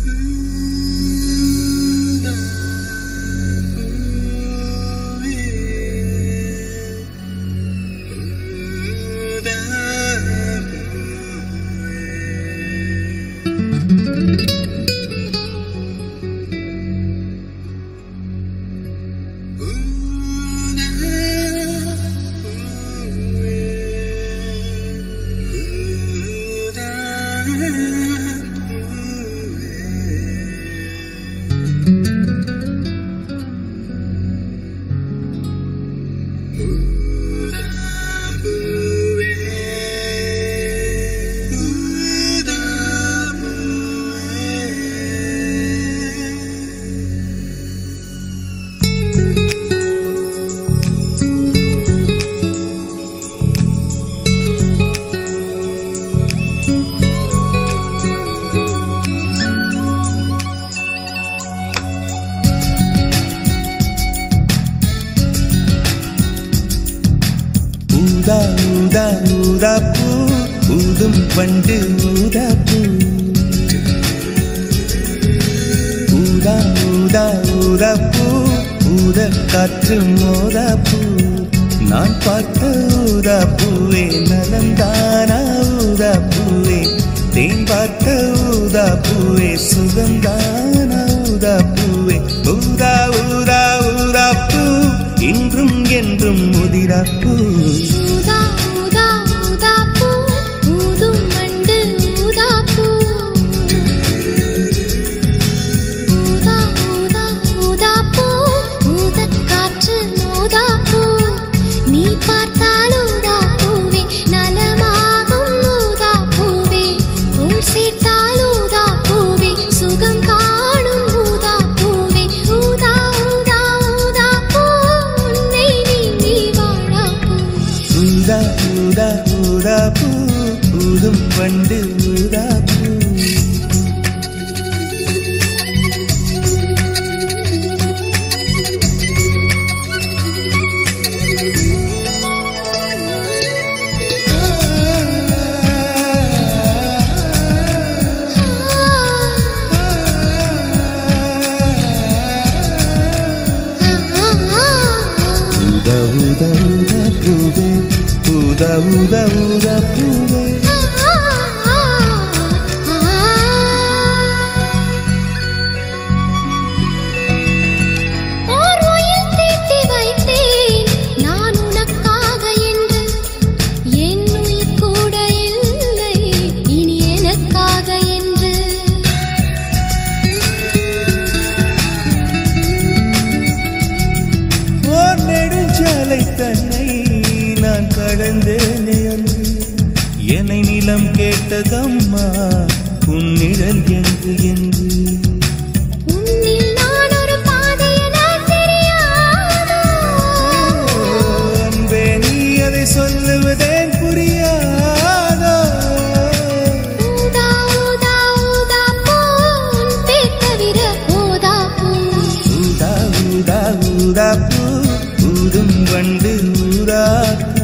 ஊதா ஊதா ஊதா பூ ஊதும் பண்டு ஊதா பூ ஊதா ஊதா ஊதா பூ ஊத காற்று மோதா பூ நான் பார்த்த ஊதா பூவே நலந்தானா ஊதா பூவே தேன் பார்த்த ஊதா பூவே சுகந்தானா ஊதா பூவே ஊதா ஊதா ஊதா பூ இன்றும் என்றும் முதிரா பூ ஊதா ஊதா ஊதா பூ ஊதும் மண்டு ஊதா பூ ஊதா ஊதா ஊதா பூ ஊதக் காற்று மோதா பூ நீ பார்த்தால் ஊதா பூவே நலமாகும் ஊதா பூவே உள் சேர்த்தால் ஊதா பூவே சுகம் காணும் ஊதா பூவே ஊதா ஊதா ஊதா பூ உன்னை நீங்கி வாழா பூ ஊதா ஊதா ஊதா பூ ஊதும் பண்டு ஊதா பூ ஊதா ஊதா ஊதா பூவே ஊதா ஊதா ஊதா பூவே ஓர் உயில் தீட்டி வைத்தேன் நான் உனக்காக என்று என் உயிர் கூட இல்லை இனி எனக்காக என்று ஓர் நெடுஞ்சாலை தன்னை நான் கடந்தேனே அன்று என்னை நிலம் கேட்டதம்மா உன்னிடல் என்று என்று உன்னில் நான் ஒரு பாதை என தெரியாதோ அன்பே நீ அதை சொல்லுவதேன் புரியாதோ ஊதா ஊதா ஊதா பூ உன் பேர் தவிர ஊதா பூ ஊதா ஊதா ஊதா பூ ஊதும் வண்டு ஊதா பூ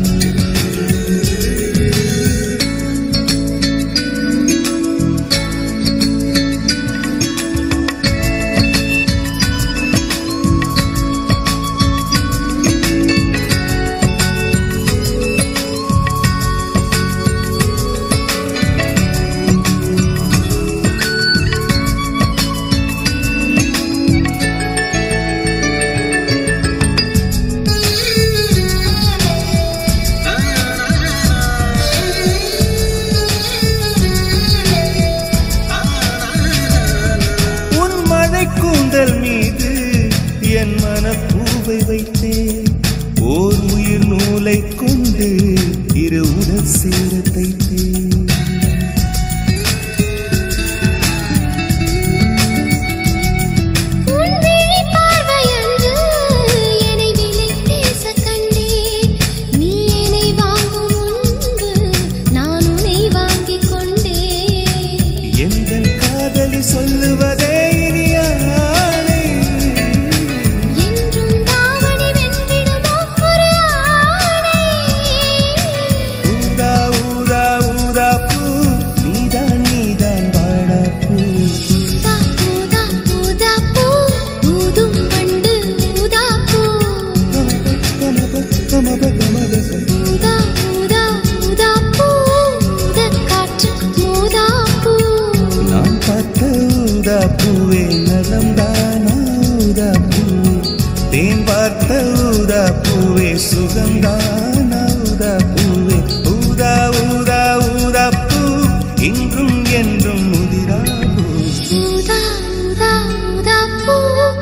உன் மழை கூந்தல் மீது என் மனப்பூவை வைத்தேன் ஓர் உயிர் நூலை கொண்டு இரு உடல் சேர தைத்தேன் உன் விழி பார்வையன்று என்னை விலை பேச கண்டேன் நீ என்னை வாங்கும் முன்பு நான் உன்னை வாங்கிக் கொண்டேன் எங்கள் காதலி சொல்லுவதே இனியானே என்றும் தாவணி வென்றிடுமோ ஒரு ஆணை ஊதா ஊதா ஊதா பூ நீதான் நீதான் வாடா பூ பூவே நலம்தானா ஊதா பூவே தேன் பார்த்த ஊதா பூவே சுகந்தானா ஊதா பூவே ஊதா ஊதா ஊதா பூ இன்றும் என்றும் முதிரா பூ ஊதா ஊதா ஊதா பூ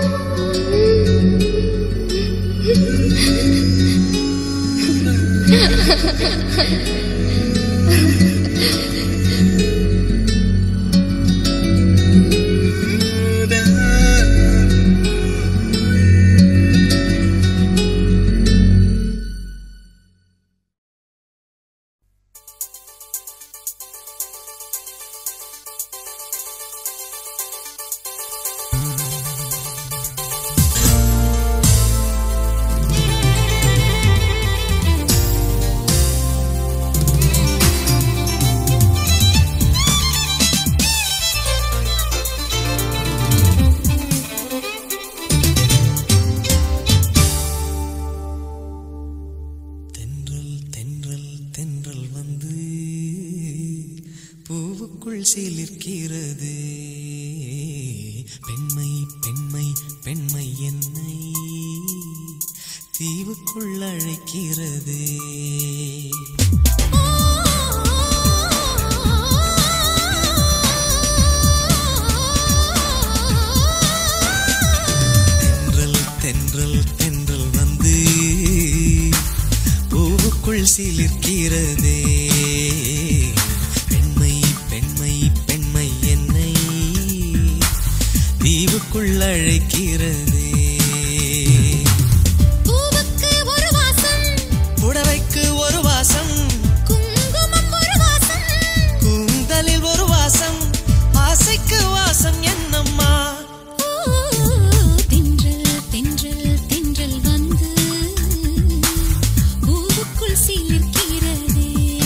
தென்றல் தென்றல் தென்றல் வந்து பூவுக்குள் சிலிர்க்கிறது பெண்மை பெண்மை பெண்மை என்னை தீவுக்குள் அழைக்கிறது தென்றல் தென்றல் தென்றல் வந்து பூவுக்குள் சிலிர்க்கிறதே பெண்மை பெண்மை பெண்மை என்னை தீவுக்குள் அழைக்கிறதே பூவுக்கு ஒரு வாசம் புடவைக்கு ஒரு வாசம் குங்குமம் ஒரு வாசம் கூந்தலில் ஒரு வாசம் ஆசைக்கு வாசம் என்னம்மா தென்றல் தென்றல் தென்றல் வந்து பூவுக்குள் சிலிர்க்கிறதே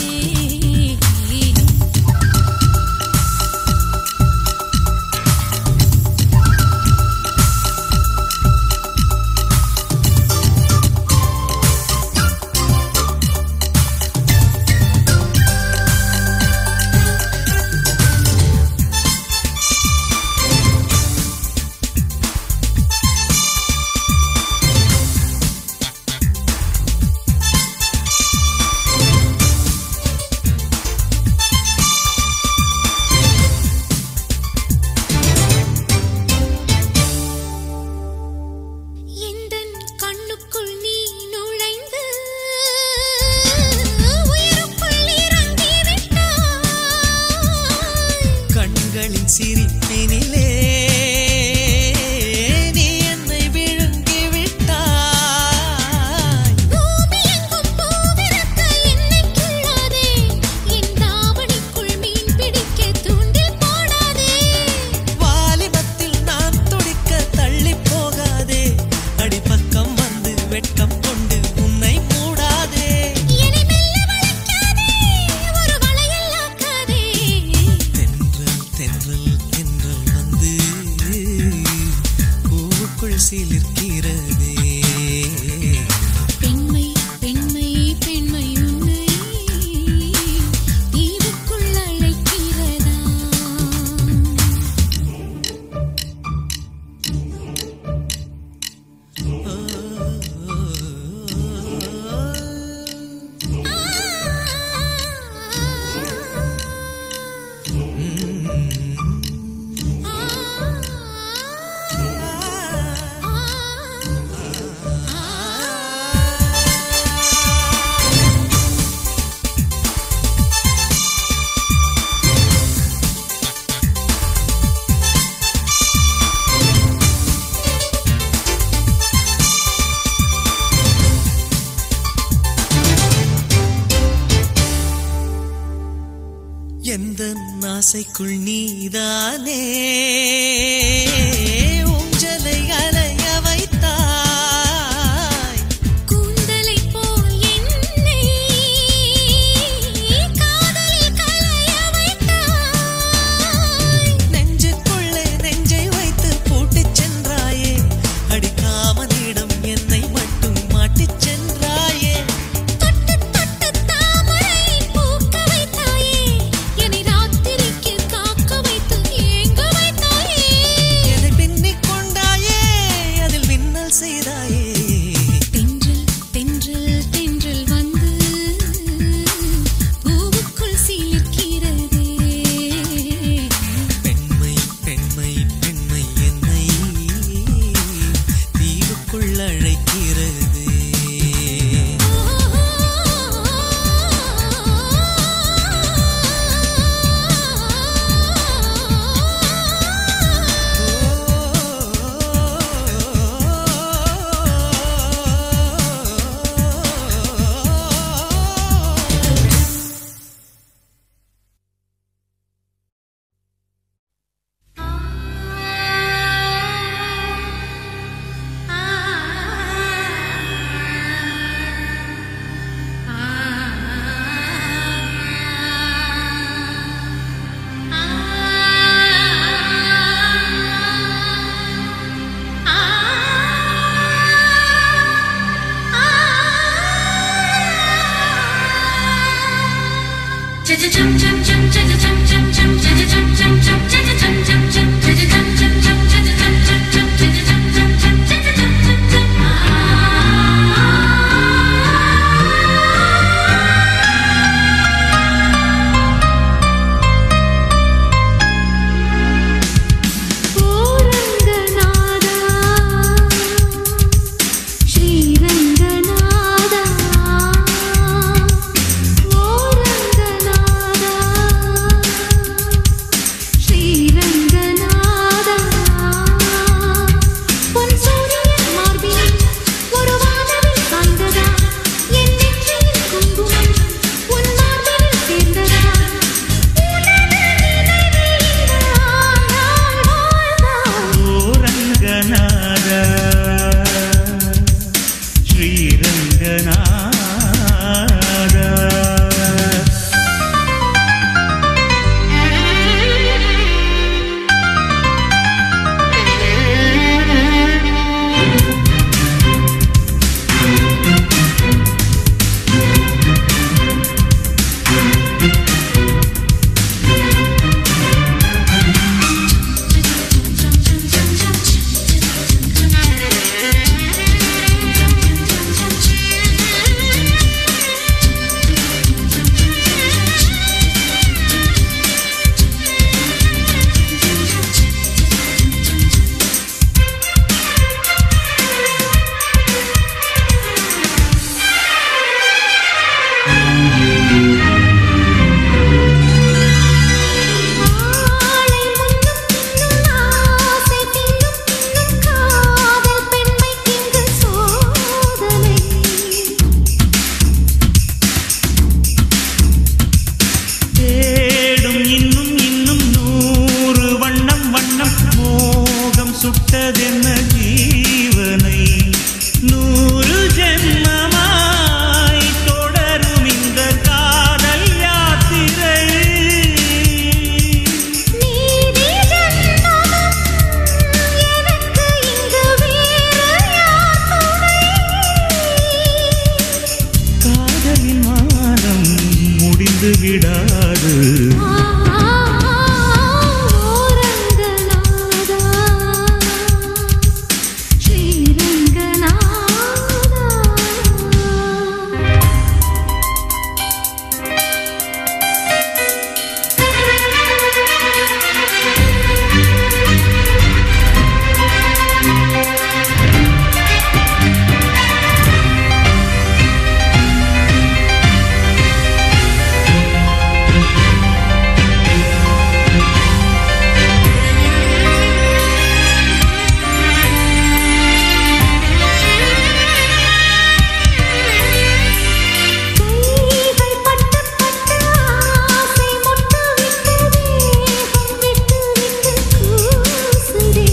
எந்தன் கண்ணுக்குள் நீ நுழைந்து உயிருக்குள் இறங்கி விட்டாய் கண்களின் சிரிப்பினிலே நீ என்னை விழுங்கி விட்டாய் பூமி எங்கும் பூவிருக்க என்னைக் கிள்ளாதே. என் தாவணிக்குள் மீன் பிடிக்க தூண்டில் போடாதே. வாலிபத்தில் நான் துடிக்க தள்ளி போகாதே அடிப்பக்கம் வந்து வெட்கம் கொண்டு உன்னை மூடாதே என்னை மெல்ல வளைக்காதே, ஒரு வளையல் ஆக்காதே. தென்றல் தென்றல் தென்றல் வந்து பூவுக்குள் சிலிர்க்கிறதே பெண்மை பெண்மை பெண்மை உன்னை தீவுக்குள் அழைக்கிறதா எந்த ஆசைக்குள் நீதானே ஊஞ்சலை அலைய வைத்தாய் கூந்தலை போல் என்னை காதலில் கலைய வைத்தாய் நெஞ்சுக்குள்ளே நெஞ்சை வைத்து பூட்டிச் சென்றாயே அடிக்காமனிடம் என்னை மட்டும் மாட்டிச் சென்றாயே தொட்டு தொட்டு தாமரை பூக்க வைத்தாயே என்னை ராத்திரிக்கு காக்க வைத்து ஏங்க வைத்தாயே ஓரங்கநாதா ஸ்ரீரங்கநாதா ஓரங்கநாதா ஸ்ரீரங்கநாதா பொன் சூரியன் மார்பில் ஒரு வானவில் சாய்ந்ததா என் நெற்றியில் குங்குமம் உன் மார்பில் சேர்ந்ததா ஓரங்கநாத ஸ்ரீரங்கநாத ஆளை முன்னும் பின்னும் ஆசை பின்னும் பின்னும் காதல் பெண்மைக்கிங்கு சோதனை தேடும் இன்னும் இன்னும் நூறு வண்ணம் வண்ணம் மோகம் சுட்டதென்ன ஜீவனை நூறு ஜென்மமாய் தொடரும் இந்த காதல் யாத்திரை நீதி ஜன்மமும் எனக்கு இங்கு வேறு யார் துணை காதலின் மானம் முடிந்து விடாது ஓரங்கநாதா ஸ்ரீரங்கநாதா கைகள் பட்டு பட்டு ஆசை முட்டு விட்டு வேகம் விட்டு விட்டு கூசுதே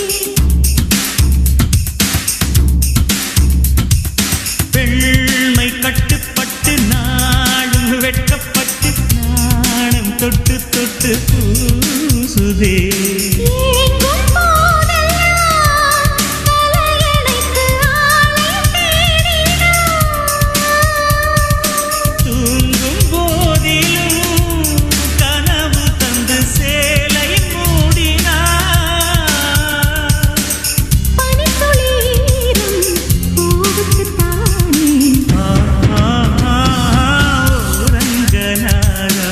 பெண்மை கட்டுப்பட்டு நாளும் வெட்கப்பட்டு நாணம் தொட்டு தொட்டு பூசுதே ஏங்கும் போதெல்லாம் தலையணைக்கு ஆளை தேடினான் தூங்கும் போதிலும் கனவு தந்து சேலை மூடினார் பனித்துளீரும் பூவுக்குத்தானே ரங்கநாதா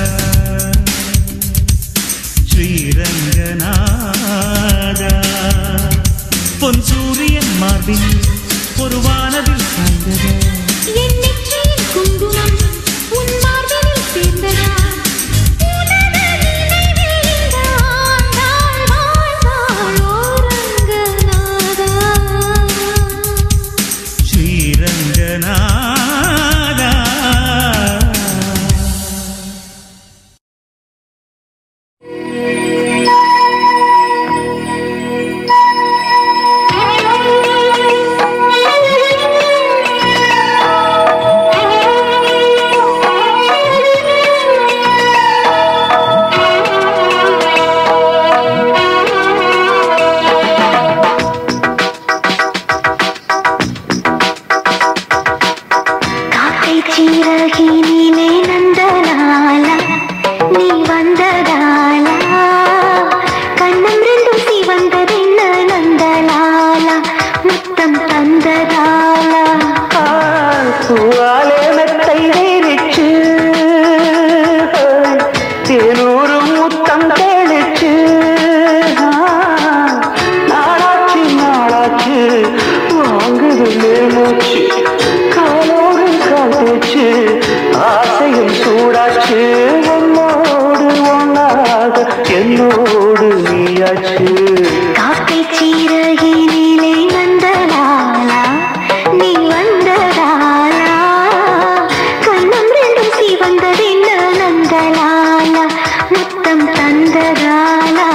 ஸ்ரீரங்கநாதா பொன் சூரியன் மார்பில் ஒரு வானவில் சாய்ந்ததா என் நெற்றியில் குங்குமம் உன் மார்பினில் சேர்ந்ததா உனது நினைவில் இந்த ஆண்டாள் வாழ்ந்தாள் ஓரங்கநாதா ஸ்ரீரங்கநாதா Thank you. ஆயாச்சு காக்கை சீரகினிலே வந்ததாலா நீ வந்ததாலா கண்ணம் ரெண்டும் சிவந்ததென்ன நந்தலாலா முத்தம் தந்ததாலா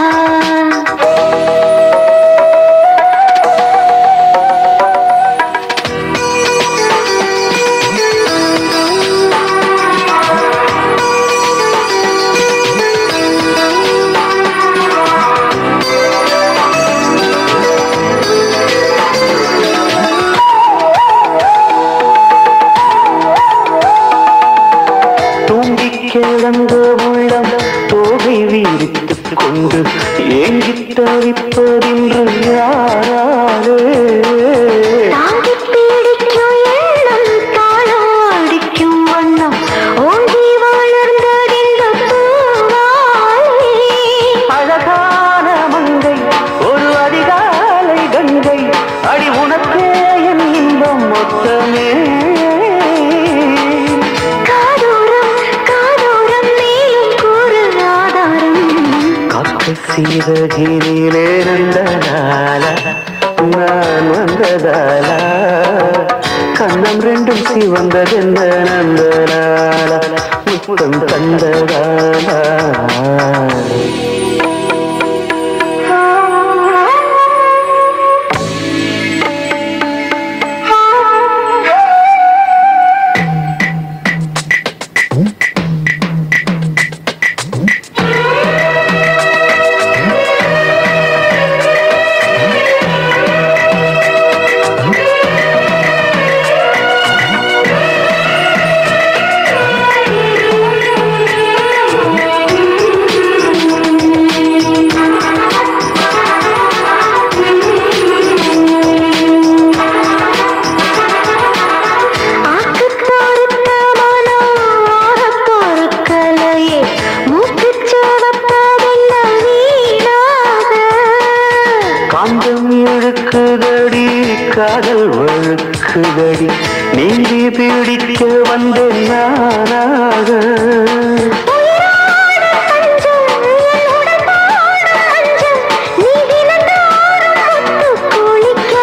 தூங்கிக் கிடந்த உள்ளம் தோகை வீரித்துக் கொண்டு ஏங்கித் தவிப்பதின்று யாராலே தாங்கிப் பிடிக்கும் எண்ணம் தாளம் அடிக்கும் வண்ணம் ஓங்கி வளர்ந்ததெந்த பூவாலே அழகான மங்கை ஒரு அதிகாலை கங்கை அடி உனக்கே என் இன்பம் மொத்தமே காதோரம் காதோரம் நீயும் கூறு ஆதாரம் காக்கை சீரகினிலே நந்தனால நான் வந்ததால கண்ணம் ரெண்டும் சிவந்ததெந்த நந்தனால முத்தம் தந்ததால ஆக்குப் பொறுத்த மனம் ஆறப் பொறுக்கலையே. மூக்குச் சிவப்பதென்ன வீணாக? காந்தம் இழுக்குதடி காதல் வழுக்குதடி நீந்தி பிடிக்க வந்தேன் நானாக உயிரோடு அஞ்சம், என் உடம்போடு அஞ்சம். நீ தினந்தோறும் முத்துக் குளிக்க.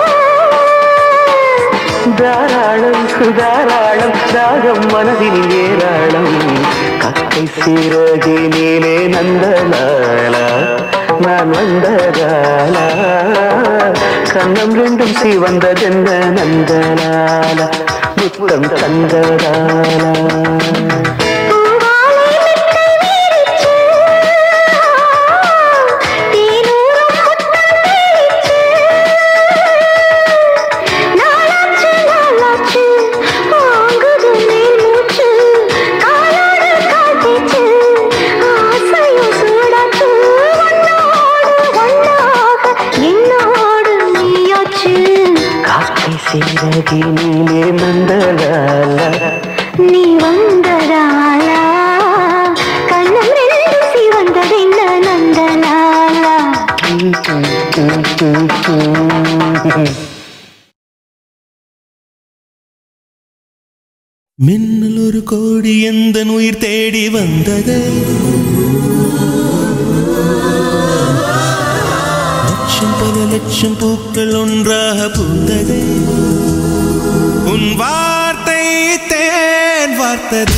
தாராளம் தாராளம் தாகம் மனதில் ஏராளம் கக்கை சீரகினிலே நந்தலாலா நான் வந்ததாலா கண்ணம் ரெண்டும் சிவந்ததென்ன நந்தலாலா முத்தம் தந்ததாலா பூவாலை மெத்தை விரிச்சு, தேனூரும் முத்தம் தெளிச்சு. நாளாச்சு, நாளாச்சு, வாங்குது மேல் மூச்சு. காலோடு கால் தேய்ச்சு, ஆசையும் சூடாச்சு. உன்னோடு ஒன்னாக என்னோடு நீயாச்சு. காக்கை சீரகினிலே நந்தலாலா நீ வந்ததாலா கண்ணம் ரெண்டு சிவந்ததென்ன நந்தலாலா மின்னல் ஒரு கோடி எந்த உயிர் தேடி வந்தது லட்சம் பல லட்சம் பூக்கள் ஒன்றாக பூத்தது உன் வார்த்தை தேன் வார்த்தது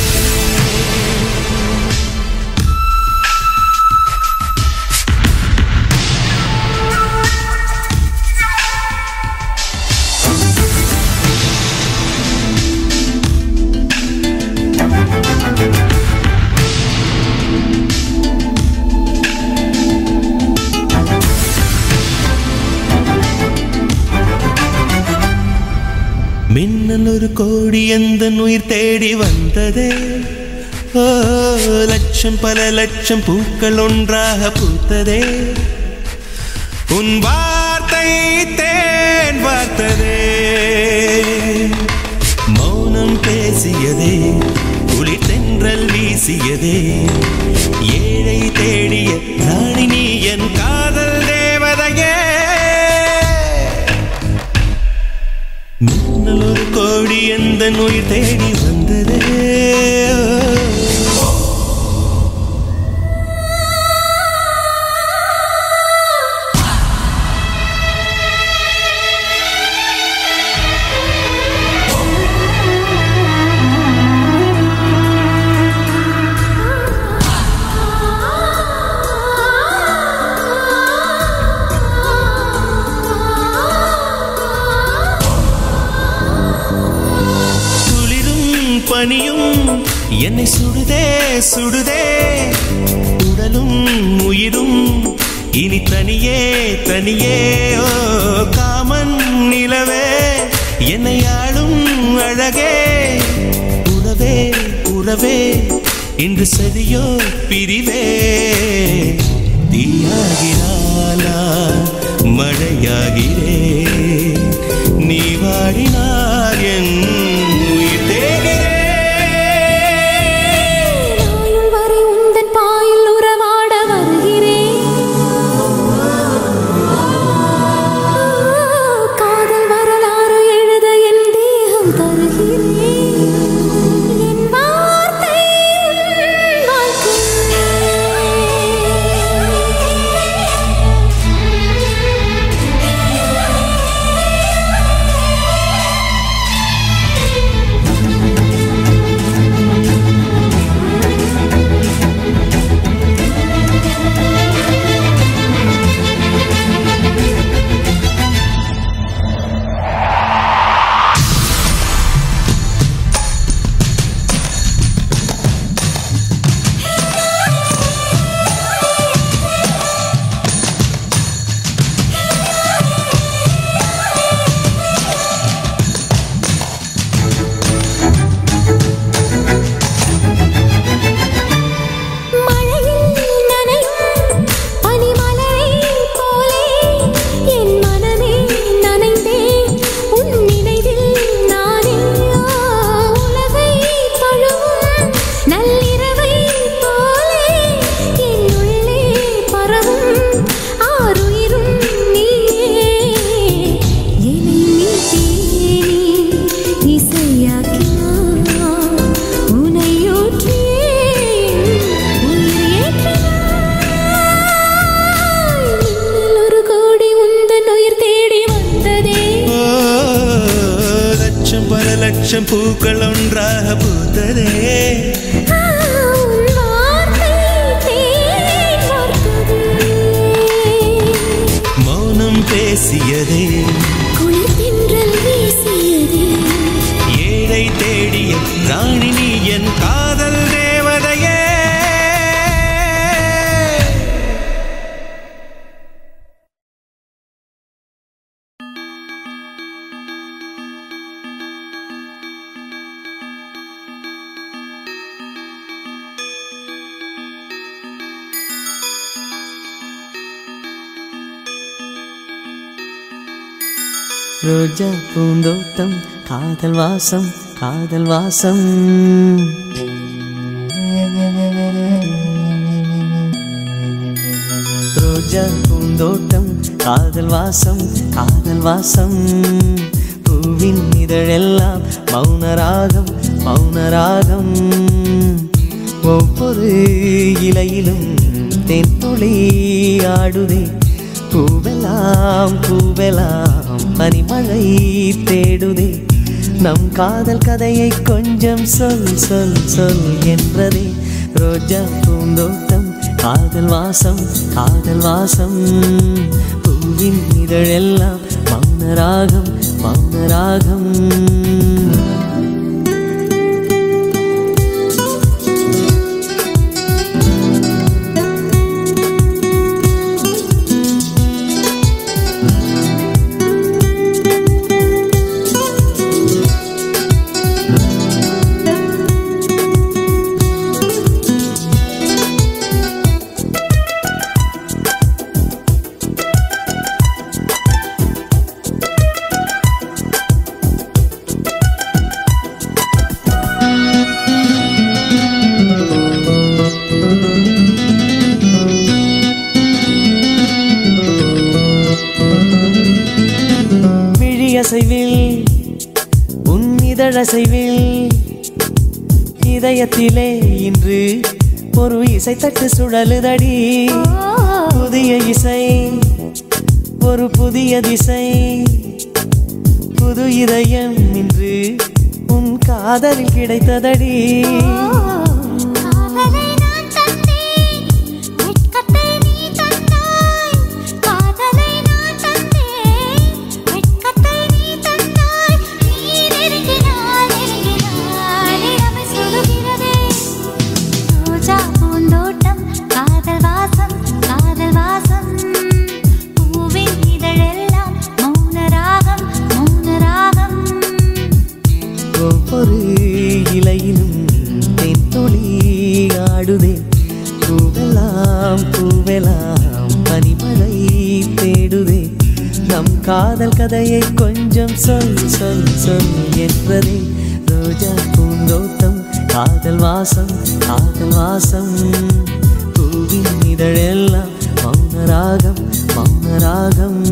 மின்னல் ஒரு கோடி எந்த உயிர் தேடி வந்ததே ஓ லட்சம் பல லட்சம் பூக்கள் ஒன்றாக பூத்ததே உன் வார்த்தை தேன் வார்த்ததே மௌனம் பேசியதே குளிர் தென்றல் வீசியதே ஏழை தேடிய ராணி நீ என் காதல் தேவதையே மின்னல் ஒரு கோடி எந்த நோய் தேடி வந்ததே பனியும் என்னை சுடுதே சுடுதே உடலும் உயிரும் இனி தனியே தனியே ஓ காமன் நிலவே என்னை ஆளும் அழகே உறவே உறவே இன்று சரியோ பிரிவே தீயாகிறாளா மழையாகிறே நீ வாடினார் என் உயிர் தேகிறேன் நாயுள் வரை உந்தன் பாயில் உறவாட வருகிறேன் காதல் வரலாறு எழுத என் தேகம் தருகிறேன் என் வார்த்தை உன் வாழ்க்கை மழையில் நனையும் பனிமலரைப் போலே என் மனமே நனைந்தேன் உன் நினைவில் நானே உலகைத் தொழுவும் நள்ளிரவைப் போலே என் உள்ளே பரவும் ஆருயிரும் நீயே என்னை மீட்டேனே இசையாக்கினாய் உனையூற்றியே உயிர் ஏற்றினாய் ஒரு கோடி உந்தன் உயிர் தேடி வந்ததே ஓ, லட்சம் பல லட்சம் பூக்கள் ஒன்றாக பூத்ததே ஆ, உன் வார்த்தை தேன் வார்த்ததே மௌனம் பேசியதே குளிர் தென்றல் வீசியதே ஏழை தேடிய ராணி நீ என் காதல் தேவதையே ரோஜா பூந்தோட்டம் காதல் வாசம் காதல் வாசம் ரோஜா பூந்தோட்டம் காதல் வாசம் காதல் வாசம் பூவின் இதழெல்லாம் மௌனராகம் மௌனராகம் ஒவ்வொரு இலையிலும் தென்துளி ஆடுதே பூவெல்லாம் பூவெல்லாம் பனிமழை தேடுதே நம் காதல் கதையை கொஞ்சம் சொல் சொல் சொல் என்றதே ரோஜா பூந்தோட்டம் காதல் வாசம் காதல் வாசம் பூவின் இதழெல்லாம் மௌனராகம் மௌனராகம் விழியசைவில் உன் இதழசைவில் இதயத்திலே இன்று ஒரு இசைத்தட்டு சுழலுதடி புதிய இசை ஒரு புதிய திசை புது இதயம் இன்று உன் காதலில் கிடைத்ததடி காதலை நான் தந்தேன் வெட்கத்தை நீ தந்தாய் காதலை நான் தந்தேன் வெட்கத்தை நீ தந்தாய் நீ நெருங்கினாய் நெருங்கினாய் காதல் கதையை கொஞ்சம் சொல் சொல் சொல் என்றதே ரோஜா பூந்தோட்டம் காதல் வாசம் காதல் வாசம் பூவின் இதழெல்லாம் மௌன ராகம் மௌன ராகம்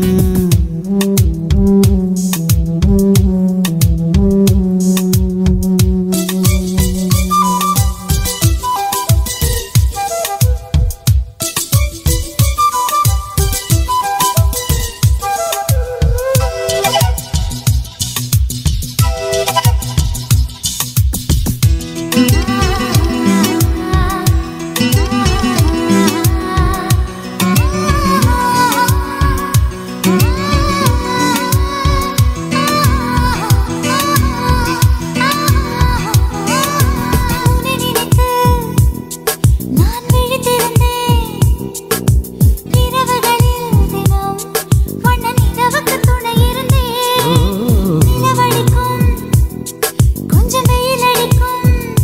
உன்னை நினைத்து நான் விழித்திருந்தேன் இரவுகளில் தினம் வண்ண நிலவுக்கு துணை இருந்தேன் நிலவடிக்கும் கொஞ்சம் வெயில் அடிக்கும்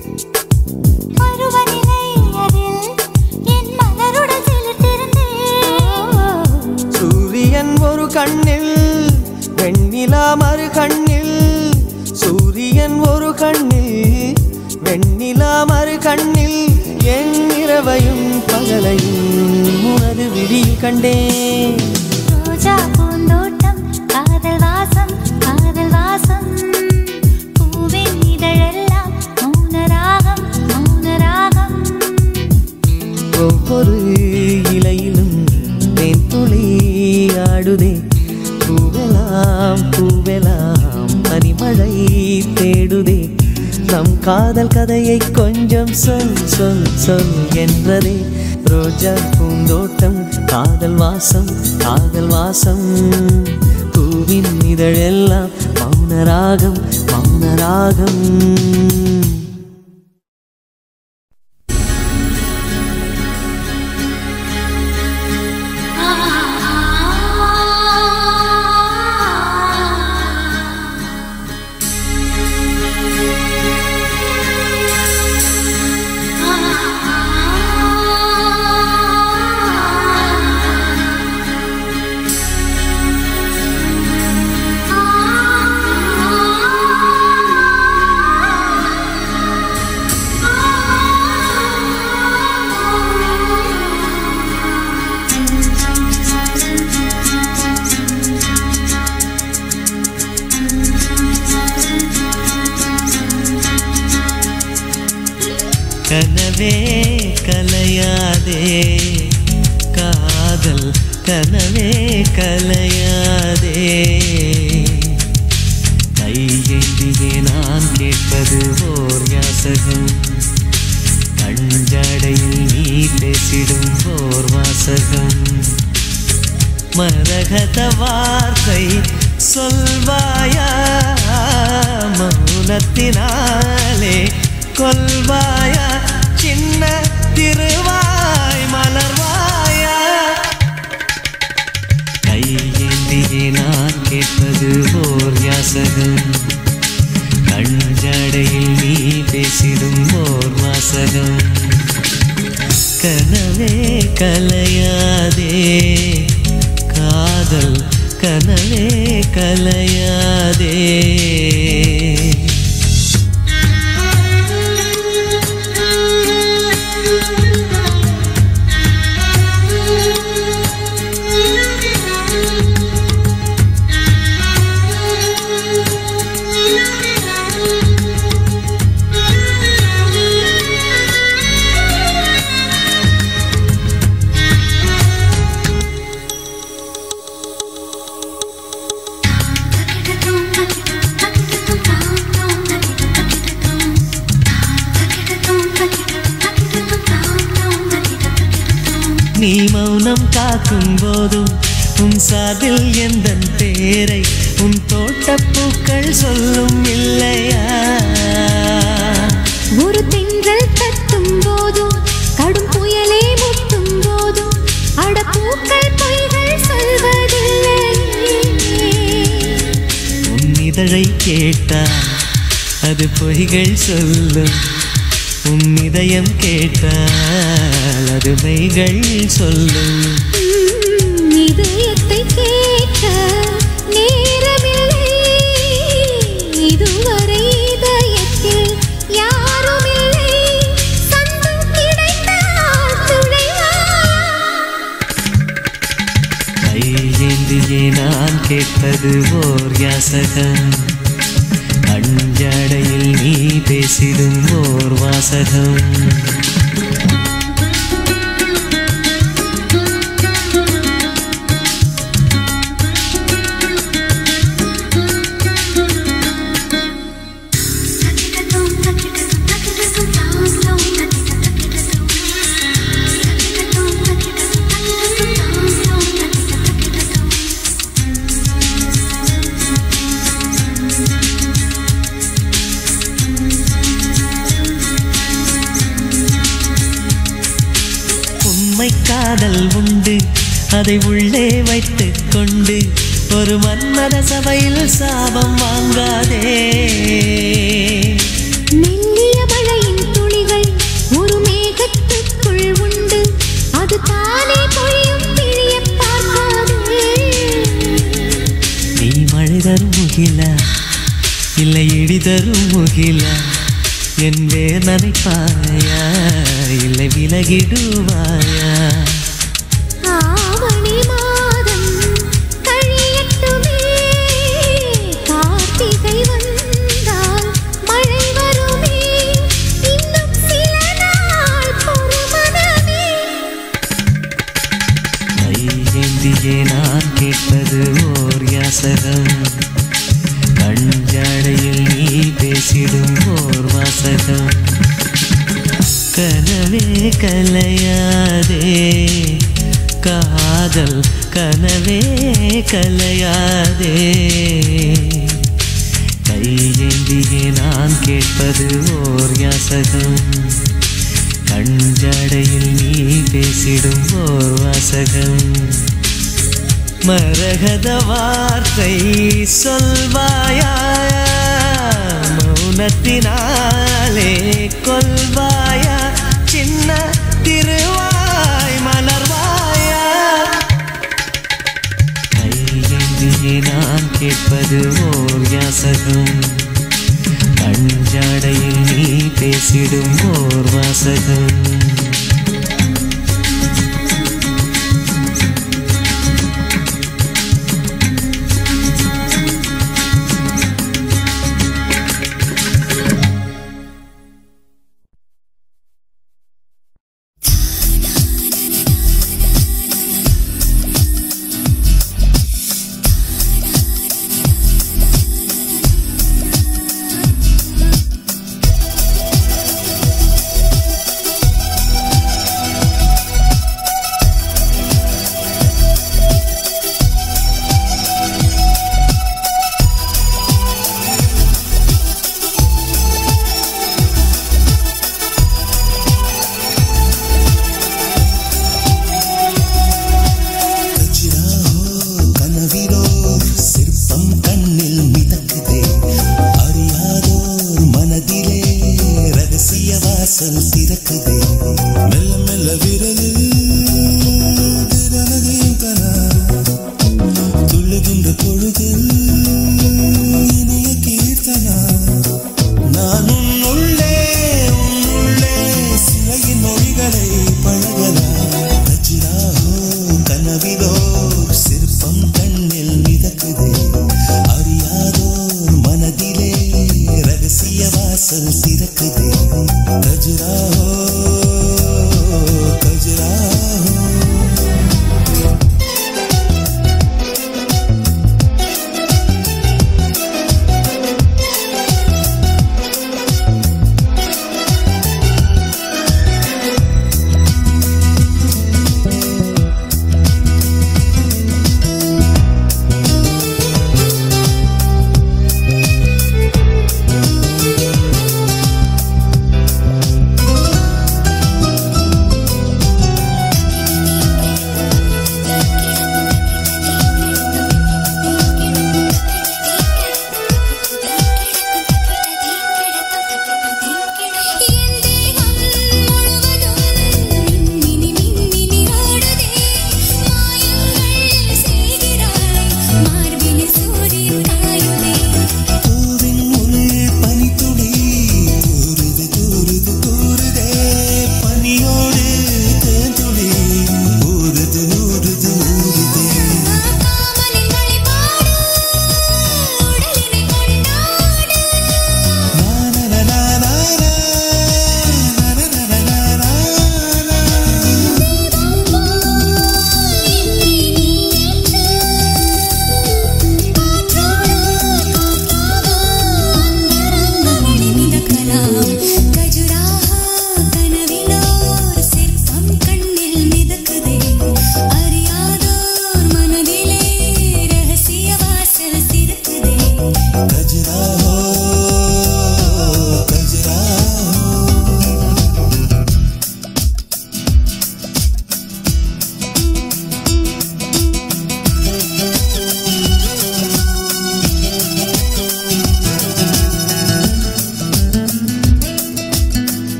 பருவநிலை அதில் என் மலருடன் சிலிர்த்திருந்தேன் சூரியன் ஒரு கண்ணில் வெண்ணிலா மறு கண்ணில் சூரியன் ஒரு கண்ணில் வெண்ணிலா மறு கண்ணில் என் இரவையும் பகலையும் உனது விழியில் கண்டேன் ரோஜா பூந்தோட்டம் காதல் வாசம் காதல் வாசம் பூவின் இதழெல்லாம் மௌன ராகம் மௌன ராகம் ஒவ்வொரு இலையிலும் தேன் துளி ஆடுதே பூவெல்லாம் பூவெல்லாம் பனிமழை தேடுதே நம் காதல் கதையை கொஞ்சம் சொல் சொல் சொல் என்றதே ரோஜா பூந்தோட்டம் காதல் வாசம் காதல் வாசம் பூவின் இதழெல்லாம் மௌன ராகம் மௌன ராகம் கனவே கலையாதே காதல் கனவே கலையாதே கையேந்தியே நான் கேட்பது ஓர் யாசகம் கஞ்சடையில் நீ பேசிடும் ஓர் வாசகம் மரகத வார்த்தை சொல்வாயா மௌனத்தினாலே கொல்வாயா சின்ன திருவாய் மலர்வாயா கையேந்தியே நான் கேட்பது ஓர் யாசகம் கஞ்சடையில் நீ பேசிடும் ஓர் வாசகம் கனவே கலையாதே காதல் கனவே கலையாதே நீ மௌனம் காக்கும் போதும் உன் சாதில் எந்த பேரை உன் தோட்டப்பூக்கள் சொல்லும் இல்லையா ஒரு தென்றல் தட்டும் போதும் கடும் புயலே முட்டும் போதும் அடப்பூக்கள் பொய்கள் சொல்வதில்லை உன் இதழை கேட்டால் அது பொய்கள் சொல்லும் உன் இதயம் கேட்டால் அது மெய்கள் சொல்லும் உம், இதயத்தை கேட்க கையேந்தியே நான் கேட்பது ஓர் யாசகம் அஞ்சடையில் நீ பேசிடும் ஓர் வாசகம் உண்மை காதல் உண்டு அதை உள்ளே வைத்துக் கொண்டு ஒரு மன்மத சபையில் சாபம் வாங்காதே மெல்லிய மழையின் துளிகள் ஒரு மேகத்துக்குள் உண்டு அது தானே பொழியும் பிழிய பார்க்காதே நீ மழை தரும் முகில இல்லை இடி தரும் முகில என் வேர் நனைப்பாயா இல்லை விலகிடுவாயா ஆவணி மாதம் கழியட்டுமே கார்த்திகை வந்தால் மழை வருமே இன்னும் சில நாள் பொறுமனமே கையேந்தியே நான் கேட்பது ஓர் யாசகம் கஞ்சாடையில் நீ பேசிடும் ஓர் வாசகம் கனவே கலையாதே காதல் கனவே கலையாதே கையேந்தியே நான் கேட்பது ஓர் யாசகம் கஞ்சாடையில் நீ பேசிடும் ஓர் வாசகம் மரகத வார்த்தை சொல்வாயா மௌனத்தினாலே கொல்வாயா சின்ன திருவாய் மலர்வாயா கையேந்தியே நான் கேட்பது ஓர் யாசகம் கஞ்சாடையில் நீ பேசிடும் ஓர் வாசகம் கனவிலோ சிற்பம் கண்ணில் மிதக்குதே அறியாதோர் மனதிலே ரகசிய வாசல் திறக்குதே மெல்ல மெல்ல விரலில் திறனதையும் கனா துள்ளுகின்ற பொழுதில் இனிய கீர்த்தனா நான் உன்னுள்ளே உன்னுள்ளே சிலையின் மொழிகளை பழகலாம் வஜ்ராஹோ கனவிலோ சிற்பம் கண்ணில் மிதக்குதே அறியாதோர் மனதிலே ரகசிய வாசல் திறக்குதே கஜ்ராஹோ கஜ்ராஹோ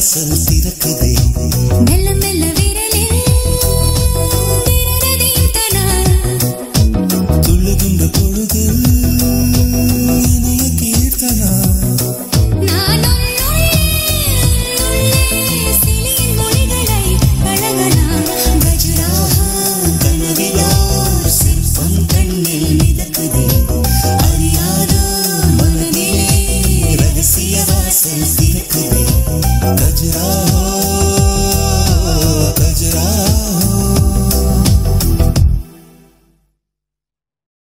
வாசல் திறக்குதே